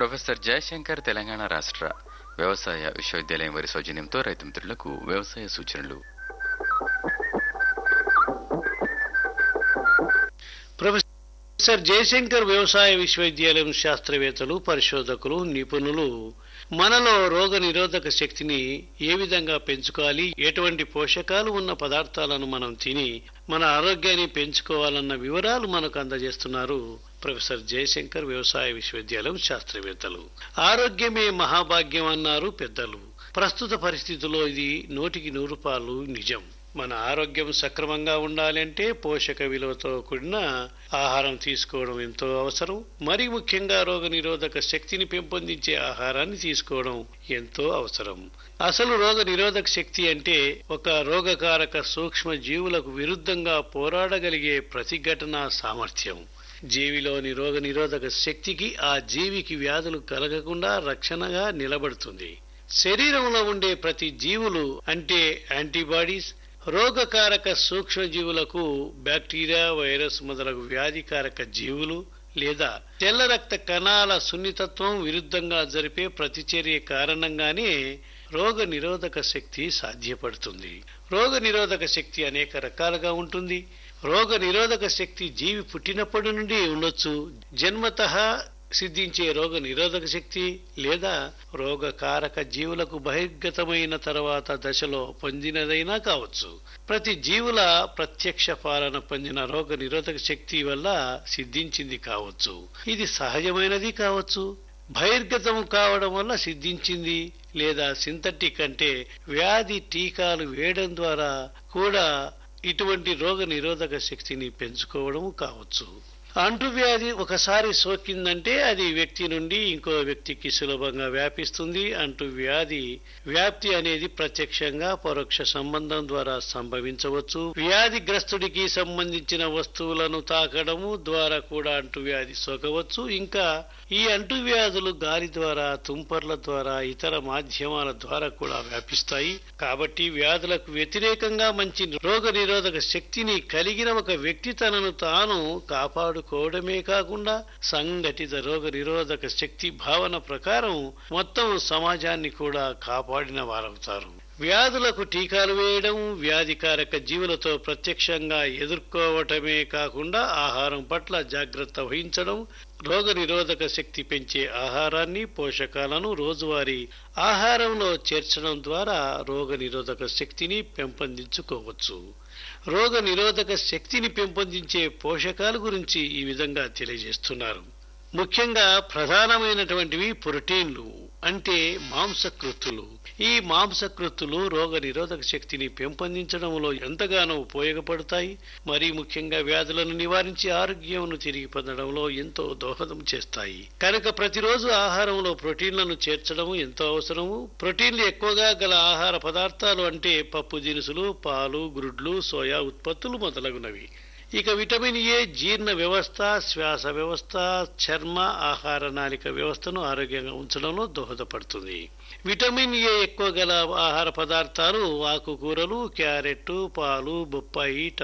professor Jayashankar Telangana రాష్ట్ర వ్యవసాయ విశ్వవిద్యాలయం వారి సౌజన్యంతో రైతు మిత్రులకు వ్యవసాయ సూచనలు ప్రొఫెసర్ జయశంకర్ వ్యవసాయ విశ్వవిద్యాలయం శాస్త్రవేత్తలు పరిశోధకులు నిపుణులు మనలో రోగ నిరోధక శక్తిని ఏ విధంగా పెంచుకోవాలి ఎటువంటి పోషకాలు ఉన్న పదార్థాలను మనం తిని మన ఆరోగ్యాన్ని పెంచుకోవాలన్న వివరాలు మనకు అందజేస్తున్నారు ప్రొఫెసర్ జయశంకర్ వ్యవసాయ విశ్వవిద్యాలయం శాస్త్రవేత్తలు ఆరోగ్యమే మహాభాగ్యం అన్నారు పెద్దలు ప్రస్తుత పరిస్థితుల్లో ఇది నూటికి నూరు పాలు నిజం మన ఆరోగ్యం సక్రమంగా ఉండాలంటే పోషక విలువతో కూడిన ఆహారం తీసుకోవడం ఎంతో అవసరం మరీ ముఖ్యంగా రోగ నిరోధక శక్తిని పెంపొందించే ఆహారాన్ని తీసుకోవడం ఎంతో అవసరం అసలు రోగ నిరోధక శక్తి అంటే ఒక రోగకారక సూక్ష్మ జీవులకు విరుద్ధంగా పోరాడగలిగే ప్రతిఘటన సామర్థ్యం జీవిలోని రోగ నిరోధక శక్తికి ఆ జీవికి వ్యాధులు కలగకుండా రక్షణగా నిలబడుతుంది శరీరంలో ఉండే ప్రతి జీవులు అంటే యాంటీబాడీస్ రోగకారక సూక్ష్మజీవులకు బ్యాక్టీరియా వైరస్ మొదలగు వ్యాధికారక జీవులు లేదా తెల్ల రక్త కణాల సున్నితత్వం విరుద్ధంగా జరిపే ప్రతిచర్య కారణంగానే రోగ నిరోధక శక్తి సాధ్యపడుతుంది రోగ నిరోధక శక్తి అనేక రకాలుగా ఉంటుంది రోగ నిరోధక శక్తి జీవి పుట్టినప్పటి నుండి ఉండొచ్చు జన్మత సిద్ధించే రోగ నిరోధక శక్తి లేదా రోగకారక జీవులకు బహిర్గతమైన తర్వాత దశలో పొందినదైనా కావచ్చు ప్రతి జీవుల ప్రత్యక్ష పాలన పొందిన రోగ నిరోధక శక్తి వల్ల సిద్ధించింది కావచ్చు ఇది సహజమైనది కావచ్చు బహిర్గతం కావడం వల్ల సిద్ధించింది లేదా సింథటిక్ అంటే వ్యాధి టీకాలు వేయడం ద్వారా కూడా ఇటువంటి రోగ నిరోధక శక్తిని పెంచుకోవడం కావచ్చు అంటువ్యాధి ఒకసారి సోకిందంటే అది వ్యక్తి నుండి ఇంకో వ్యక్తికి సులభంగా వ్యాపిస్తుంది అంటువ్యాధి వ్యాప్తి అనేది ప్రత్యక్షంగా పరోక్ష సంబంధం ద్వారా సంభవించవచ్చు వ్యాధిగ్రస్తుడికి సంబంధించిన వస్తువులను తాకడము ద్వారా కూడా అంటువ్యాధి సోకవచ్చు ఇంకా ఈ అంటువ్యాధులు గాలి ద్వారా తుంపర్ల ద్వారా ఇతర మాధ్యమాల ద్వారా కూడా వ్యాపిస్తాయి కాబట్టి వ్యాధులకు వ్యతిరేకంగా మంచి రోగ నిరోధక శక్తిని కలిగిన ఒక వ్యక్తి తనను తాను కాపాడుకోవడమే కాకుండా సంఘటిత రోగ నిరోధక శక్తి భావన ప్రకారం మొత్తం సమాజాన్ని కూడా కాపాడిన వారవుతారు వ్యాధులకు టీకాలు వేయడం వ్యాధికారక జీవులతో ప్రత్యక్షంగా ఎదుర్కోవటమే కాకుండా ఆహారం పట్ల జాగ్రత్త వహించడం రోగ నిరోధక శక్తి పెంచే ఆహారాన్ని పోషకాలను రోజువారీ ఆహారంలో చేర్చడం ద్వారా రోగ నిరోధక శక్తిని పెంపొందించుకోవచ్చు రోగ నిరోధక శక్తిని పెంపొందించే పోషకాల గురించి ఈ విధంగా తెలియజేస్తున్నారు ముఖ్యంగా ప్రధానమైనటువంటివి ప్రోటీన్లు అంటే మాంసకృత్తులు ఈ మాంసకృత్తులు రోగ నిరోధక శక్తిని పెంపొందించడంలో ఎంతగానో ఉపయోగపడతాయి మరీ ముఖ్యంగా వ్యాధులను నివారించి ఆరోగ్యంను తిరిగి పొందడంలో ఎంతో దోహదం చేస్తాయి కనుక ప్రతిరోజు ఆహారంలో ప్రోటీన్లను చేర్చడం ఎంతో అవసరము ప్రోటీన్లు ఎక్కువగా గల ఆహార పదార్థాలు అంటే పప్పు దినుసులు పాలు గుడ్లు సోయా ఉత్పత్తులు మొదలగునవి ఇక విటమిన్ ఏ జీర్ణ వ్యవస్థ శ్వాస వ్యవస్థ చర్మ ఆహార నాళిక వ్యవస్థను ఆరోగ్యంగా ఉంచడంలో దోహదపడుతుంది విటమిన్ ఏ ఎక్కువ గల ఆహార పదార్థాలు ఆకుకూరలు క్యారెట్ పాలు బొప్పాయి